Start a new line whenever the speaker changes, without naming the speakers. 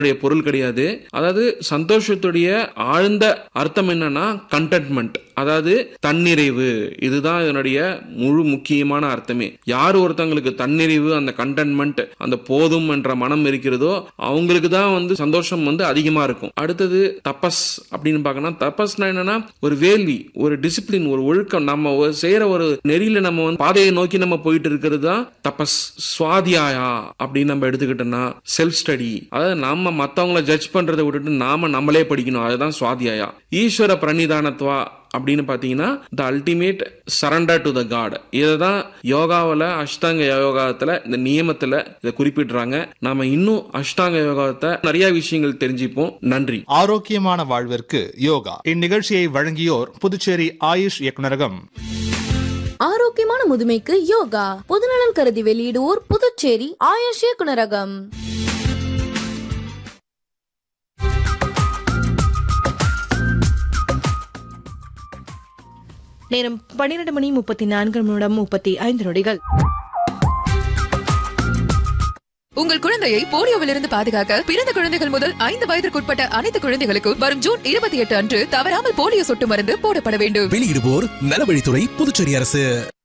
உடைய பொருள் கிடையாது அதாவது சந்தோஷத்துடைய ஆழ்ந்த அர்த்தம் என்னன்னா கண்டென்ட்மெண்ட் அதாவது தன்னிறைவு இதுதான் இதனுடைய முழு முக்கியமான அர்த்தமே யார் ஒருத்தங்களுக்கு தன்னிறைவு அந்த கண்டென்ட்மெண்ட் அந்த போதும் என்ற மனம் இருக்கிறதோ அவங்களுக்கு தான் வந்து சந்தோஷம் வந்து அதிகமா இருக்கும் அடுத்தது தபஸ் அப்படின்னு பார்க்கணும் தபஸ்னா என்னன்னா ஒரு வேள்வி ஒரு டிசிப்ளின் ஒரு ஒழுக்கம் நம்ம ஒரு செய்யற ஒரு நெறியில நம்ம வந்து பாதையை நோக்கி நம்ம போயிட்டு இருக்கிறது தான் தபஸ் சுவாதியாயா அப்படின்னு நம்ம எடுத்துக்கிட்டோம்னா செல்ஃப் ஸ்டடி அதாவது நம்ம மத்தவங்கள ஜட்ஜ் பண்றதை விட்டுட்டு நாம நம்மளே படிக்கணும் அதுதான் சுவாதியாயா ஈஸ்வர பிரணிதானத்வா அப்படின்னு பார்த்தீங்கன்னா the ultimate surrender to the God இதை தான் யோகாவில் அஷ்டாங்க யோகாத்தில் இந்த நியமத்தில் இதை குறிப்பிடுறாங்க நாம இன்னும் அஷ்டாங்க யோகாத்தை நிறைய விஷயங்கள் தெரிஞ்சுப்போம் நன்றி
ஆரோக்கியமான வாழ்விற்கு யோகா இந்நிகழ்ச்சியை வழங்கியோர் புதுச்சேரி ஆயுஷ் இயக்குநரகம்
ஆரோக்கியமான முதுமைக்கு யோகா பொதுநலன் கருதி வெளியிடுவோர் புதுச்சேரி ஆயுஷ் இயக்குனரகம்
நேரம் பன்னிரண்டு மணி முப்பத்தி நான்கு நிமிடம் முப்பத்தி ஐந்து நொடிகள்
உங்கள் குழந்தையை போலியோவிலிருந்து பாதுகாக்க பிறந்த குழந்தைகள் முதல் ஐந்து வயதிற்குட்பட்ட அனைத்து குழந்தைகளுக்கும் வரும் ஜூன் இருபத்தி எட்டு அன்று தவறாமல் போலியோ சொட்டு மருந்து போடப்பட வேண்டும்
வெளியிடுவோர் நலவழித்துறை புதுச்சேரி அரசு